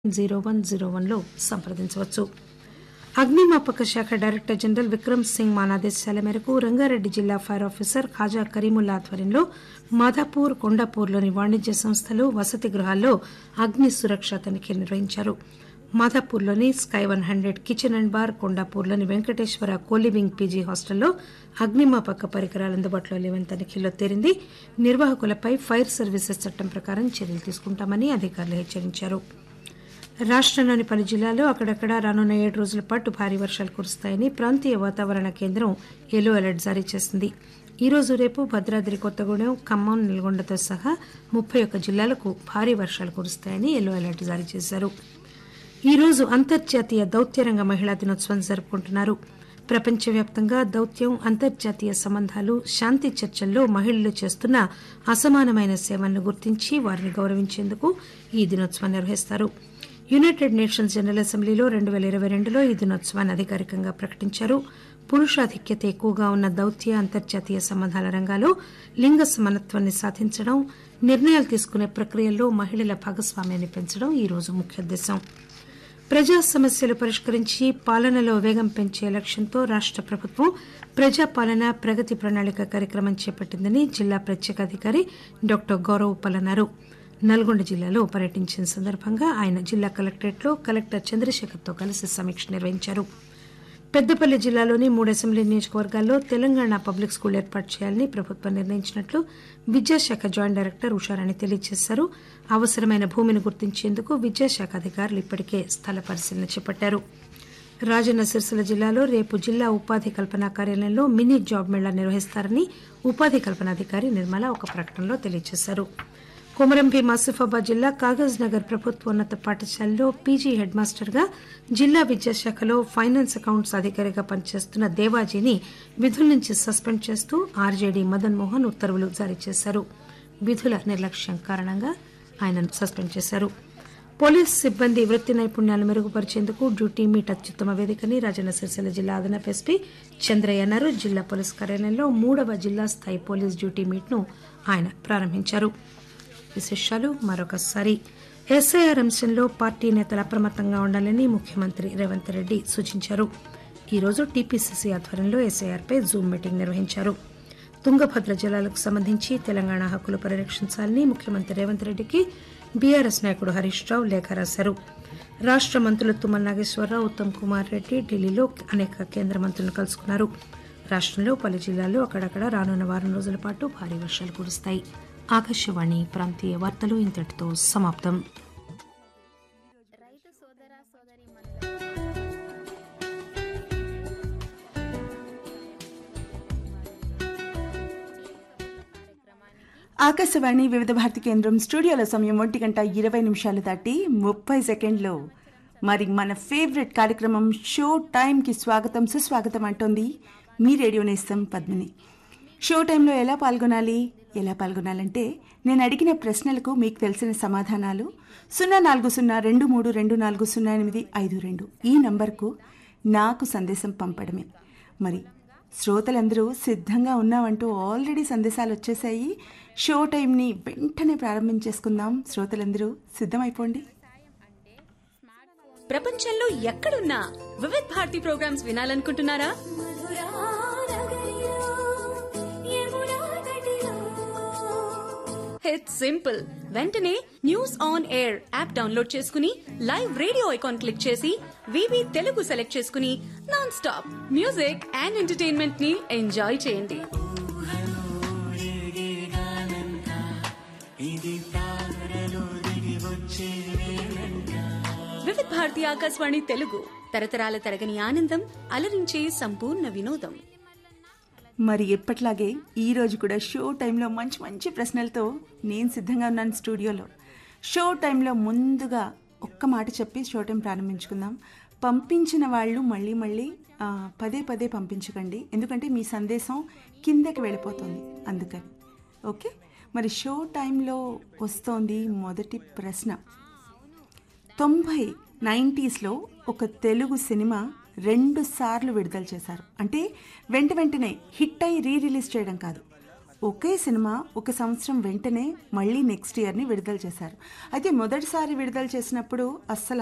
zero one zero వన్లో సంప్రదించవచ్చు అగ్నిమాపక శాఖ డైరెక్టర్ జనరల్ విక్రమ్ సింగ్ మాన్ ఆదేశాల మేరకు రంగారెడ్డి జిల్లా ఫైర్ ఆఫీసర్ ఖాజా కరీముల్లా ఆధ్వర్యంలో మాధాపూర్ కొండాపూర్లోని వాణిజ్య సంస్థలు వసతి గృహాల్లో అగ్ని సురక్ష తనిఖీలు నిర్వహించారు మాధాపూర్లోని sky one hundred kitchen and bar కొండాపూర్లోని వెంకటేశ్వర కోలివింగ్ పీజీ హాస్టల్లో అగ్నిమాపక పరికరాలు అందుబాటులో లేవని తనిఖీల్లో తేలింది నిర్వాహకులపై ఫైర్ సర్వీసెస్ చట్టం ప్రకారం చర్యలు తీసుకుంటామని అధికారులు హెచ్చరించారు రాష్టంలోని పలు జిల్లాల్లో అక్కడక్కడ రానున్న ఏడు రోజుల పాటు భారీ వర్షాలు కురుస్తాయని ప్రాంతీయ వాతావరణ కేంద్రం ఎల్లో అలర్ట్ జారీ చేసింది ఈ రోజు రేపు భద్రాద్రి కొత్తగూడెం ఖమ్మం నల్గొండతో సహా ముప్పై ఒక్క జిల్లాలకు భారీ వర్షాలు కురుస్తాయని ఎల్లో అలర్ట్ జారీ చేశారు ఈ రోజు అంతర్జాతీయ దౌత్యరంగ మహిళా దినోత్సవం జరుపుకుంటున్నారు ప్రపంచవ్యాప్తంగా దౌత్యం అంతర్జాతీయ సంబంధాలు శాంతి చర్చల్లో మహిళలు చేస్తున్న అసమానమైన సేవలను గుర్తించి వారిని గౌరవించేందుకు ఈ దినోత్సవం నిర్వహిస్తారు యునైటెడ్ నేషన్స్ జనరల్ అసెంబ్లీలో రెండు పేల ఇరవై రెండులో ఈ దినోత్సవాన్ని అధికారికంగా ప్రకటించారు పురుషాధిక్యత ఎక్కువగా ఉన్న దౌత్య అంతర్జాతీయ సంబంధాల రంగాల్లో లింగ సమానత్వాన్ని సాధించడం నిర్ణయాలు తీసుకునే ప్రక్రియల్లో మహిళల భాగస్వామ్యాన్ని పెంచడం ఈ రోజు ముఖ్య ఉద్దేశం ప్రజా సమస్యలు పరిష్కరించి పాలనలో వేగం పెంచే లక్ష్యంతో రాష్ట ప్రభుత్వం ప్రజాపాలన ప్రగతి ప్రణాళిక కార్యక్రమం చేపట్టిందని జిల్లా ప్రత్యేక అధికారి డాక్టర్ గౌరవ్ ఉప్పల్ అన్నారు నల్గొండ జిల్లాలో పర్యటించిన సందర్భంగా ఆయన జిల్లా కలెక్టరేట్లో కలెక్టర్ చంద్రశేఖర్తో కలిసి సమీక్ష నిర్వహించారు పెద్దపల్లి జిల్లాలోని మూడు అసెంబ్లీ నియోజకవర్గాల్లో తెలంగాణ పబ్లిక్ స్కూల్ ఏర్పాటు చేయాలని ప్రభుత్వం నిర్ణయించినట్లు విద్యాశాఖ జాయింట్ డైరెక్టర్ ఉషారాణి తెలియజేశారు అవసరమైన భూమిని గుర్తించేందుకు విద్యాశాఖ అధికారులు ఇప్పటికే స్థల పరిశీలన చేపట్టారు రాజన్న సిరిసిల్ల జిల్లాలో రేపు జిల్లా ఉపాధి కల్పన కార్యాలయంలో మినీ జాబ్ మేళా నిర్వహిస్తారని ఉపాధి కల్పనాధికారి నిర్మల ఒక ప్రకటనలో తెలియజేశారు కొమరం భీం ఆసిఫాబాద్ జిల్లా కాగజ్ నగర్ ప్రభుత్వోన్నత పాఠశాలలో పీజీ హెడ్ మాస్టర్ గా జిల్లా విద్యాశాఖలో ఫైనాన్స్ అకౌంట్స్ అధికారిగా పనిచేస్తున్న దేవాజీని విధుల నుంచి సస్పెండ్ చేస్తూ ఆర్జేడీ మదన్ మోహన్ ఉత్తర్వులు జారీ చేశారు విధుల నిర్లక్ష్యం కారణంగా ఆయనను సస్పెండ్ చేశారు పోలీస్ సిబ్బంది వృత్తి నైపుణ్యాలు మెరుగుపరిచేందుకు డ్యూటీ మీట్ అత్యుత్తమ వేదికని రాజన్న సిరిసిల్ల జిల్లా అదనపు ఎస్పీ చంద్రయ్య అన్నారు జిల్లా పోలీస్ కార్యాలయంలో మూడవ జిల్లా స్థాయి పోలీస్ డ్యూటీ మీట్ ను ఆయన ప్రారంభించారు విశేషాలు మరొకసారి ఎస్ఐఆర్ అంశంలో పార్టీ నేతలు అప్రమత్తంగా ఉండాలని ముఖ్యమంత్రి రేవంత్ రెడ్డి సూచించారు ఈరోజు టీపీసీసీ ఆధ్వర్యంలో ఎస్ఐఆర్పై జూమ్ మీటింగ్ నిర్వహించారు తుంగభద్ర జలాలకు సంబంధించి తెలంగాణ హక్కులు పరిరక్షించాలని ముఖ్యమంత్రి రేవంత్ రెడ్డికి బీఆర్ఎస్ నాయకుడు హరీష్ రావు లేఖ రాశారు రాష్ట మంత్రులు తుమ్మల నాగేశ్వరరావు ఉత్తమ్ కుమార్ రెడ్డి ఢిల్లీలో అనేక కేంద్ర మంత్రులను కలుసుకున్నారు రాష్టంలో పలు జిల్లాల్లో అక్కడక్కడ రానున్న వారం రోజుల పాటు భారీ వర్షాలు కురుస్తాయి ఆకాశవాణి ప్రాంతీయ వార్తలు ఇంతటితో సమాప్తం రైతు సోదర సోదరి ఆకాశవాణి వివిధ భారతి కేంద్రం స్టూడియోలో సమయం ఒంటి గంట ఇరవై నిమిషాలు దాటి ముప్పై సెకండ్లు మరి మన ఫేవరెట్ కార్యక్రమం షో టైంకి స్వాగతం సుస్వాగతం అంటోంది మీ రేడియో నేస్తం పద్మిని షో టైంలో ఎలా పాల్గొనాలి ఎలా పాల్గొనాలంటే నేను అడిగిన ప్రశ్నలకు మీకు తెలిసిన సమాధానాలు సున్నా నాలుగు సున్నా రెండు మూడు రెండు నాలుగు సున్నా ఎనిమిది ఐదు రెండు ఈ నంబర్కు నాకు సందేశం పంపడమే మరి శ్రోతలందరూ సిద్ధంగా ఉన్నామంటూ ఆల్రెడీ సందేశాలు వచ్చేసాయి షో టైంని వెంటనే ప్రారంభించేసుకుందాం శ్రోతలందరూ సిద్ధమైపోండి ప్రపంచంలో ఎక్కడున్నా వివిధ్ భారతి ప్రోగ్రామ్స్ వినాలనుకుంటున్నారా ఇట్స్ సింపుల్ వెంటనే news on air app download చేసుకుని లైవ్ రేడియో ఐకాన్ క్లిక్ చేసి వివి తెలుగు సెలెక్ట్ చేసుకుని non stop music and entertainment ని ఎంజాయ్ చేయండి వివిధ్ భారతి ఆకాశవాణి తెలుగు తరతరాల తరగని ఆనందం అలరించే సంపూర్ణ వినోదం మరి ఎప్పట్లాగే ఈ రోజు కూడా షో టైంలో మంచి మంచి ప్రశ్నలతో నేను సిద్ధంగా ఉన్నాను స్టూడియోలో షో టైంలో ముందుగా ఒక్క మాట చెప్పి షో టైం ప్రారంభించుకుందాం పంపించిన వాళ్ళు మళ్ళీ మళ్ళీ ఆ, పదే పదే పంపించకండి ఎందుకంటే మీ సందేశం కిందకి వెళ్ళిపోతుంది అందుకని ఓకే మరి షో టైంలో వస్తోంది మొదటి ప్రశ్న తొంభై నైంటీస్లో ఒక తెలుగు సినిమా రెండు సార్లు విడుదల చేశారు అంటే వెంట వెంటనే హిట్ అయి రీ రిలీజ్ చేయడం కాదు ఒకే సినిమా ఒక సంవత్సరం వెంటనే మళ్ళీ నెక్స్ట్ ఇయర్ని విడుదల చేశారు అయితే మొదటిసారి విడుదల చేసినప్పుడు అస్సలు